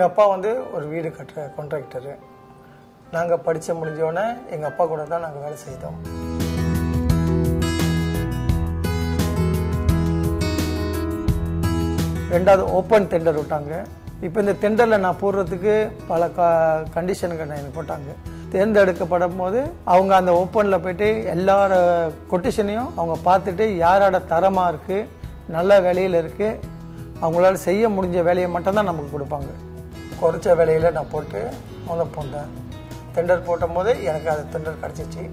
எங்கள் அப்பா வந்து ஒரு வீடு கட்டுற கான்ட்ராக்டரு நாங்கள் படித்து முடிஞ்சோடனே எங்கள் அப்பா கூட தான் நாங்கள் வேலை செய்தோம் ரெண்டாவது ஓப்பன் டெண்டர் விட்டாங்க இப்போ இந்த டெண்டரில் நான் போடுறதுக்கு பல க கண்டிஷனுக்கு நான் எனக்கு போட்டாங்க தேர்ந்தெடுக்கப்படும் போது அவங்க அந்த ஓப்பனில் போயிட்டு எல்லார கொட்டேஷனையும் அவங்க பார்த்துட்டு யாரோட தரமாக இருக்குது நல்ல வேலையில் இருக்குது அவங்களால செய்ய முடிஞ்ச வேலையை மட்டும்தான் நமக்கு கொடுப்பாங்க குறைச்ச வேலையில் நான் போட்டு முதல் போட்டேன் டெண்டர் போட்டும் போது எனக்கு அது டெண்டர் கிடச்சிச்சு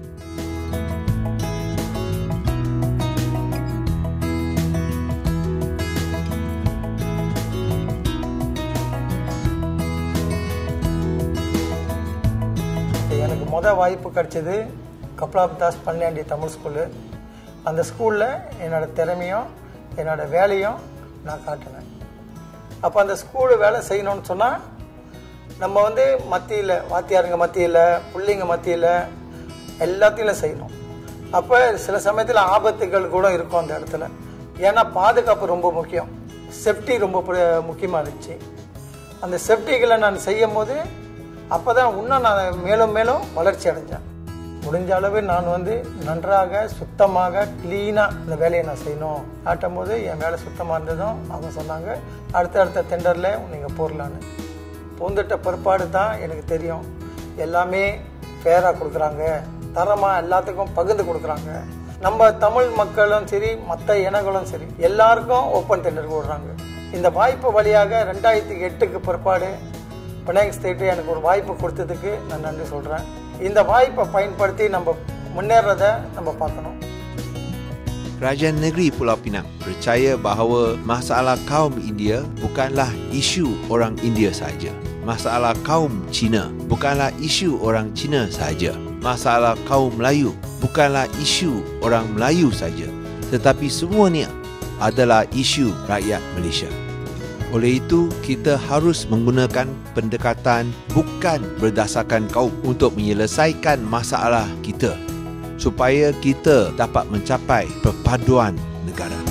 எனக்கு மொதல் வாய்ப்பு கிடைச்சது கப்லாப் தாஸ் பன்னியாண்டி தமிழ் ஸ்கூலு அந்த ஸ்கூலில் என்னோட திறமையும் என்னோட வேலையும் நான் காட்டினேன் அப்போ அந்த ஸ்கூலு வேலை செய்யணும்னு சொன்னால் நம்ம வந்து மத்தியில் வாத்தியாருங்க மத்தியில் பிள்ளைங்க மத்தியில் எல்லாத்தையும் செய்யணும் அப்போ சில சமயத்தில் ஆபத்துகள் கூட இருக்கும் அந்த இடத்துல ஏன்னா பாதுகாப்பு ரொம்ப முக்கியம் சேஃப்டி ரொம்ப முக்கியமாக இருந்துச்சு அந்த சேஃப்டிகளை நான் செய்யும் போது அப்போ தான் இன்னும் நான் மேலும் மேலும் வளர்ச்சி அடைஞ்சேன் முடிஞ்ச அளவு நான் வந்து நன்றாக சுத்தமாக க்ளீனாக இந்த வேலையை நான் செய்யணும் ஆட்டும் போது என் வேலை சுத்தமாக இருந்ததும் அவங்க சொன்னாங்க அடுத்த அடுத்த டெண்டரில் நீங்கள் போடலான்னு பூந்துட்ட பிற்பாடு தான் எனக்கு தெரியும் எல்லாமே ஃபேராக கொடுக்குறாங்க தரமாக எல்லாத்துக்கும் பகிர்ந்து கொடுக்குறாங்க நம்ம தமிழ் மக்களும் சரி மற்ற இனங்களும் சரி எல்லாருக்கும் ஓப்பன் டெண்டர் விடுறாங்க இந்த வாய்ப்பு வழியாக ரெண்டாயிரத்தி எட்டுக்கு பிற்பாடு பினாங் ஸ்டேட்டு எனக்கு ஒரு வாய்ப்பு கொடுத்ததுக்கு நான் நன்றி சொல்கிறேன் இந்த வாய்ப்பை பயன்படுத்தி நம்ம முன்னேறதை நம்ம பார்க்கணும் Kerajaan negeri Pulau Pinang percaya bahawa masalah kaum India bukanlah isu orang India sahaja. Masalah kaum Cina bukanlah isu orang Cina sahaja. Masalah kaum Melayu bukanlah isu orang Melayu sahaja. Tetapi semuanya adalah isu rakyat Malaysia. Oleh itu, kita harus menggunakan pendekatan bukan berdasarkan kaum untuk menyelesaikan masalah kita supaya kita dapat mencapai perpaduan negara.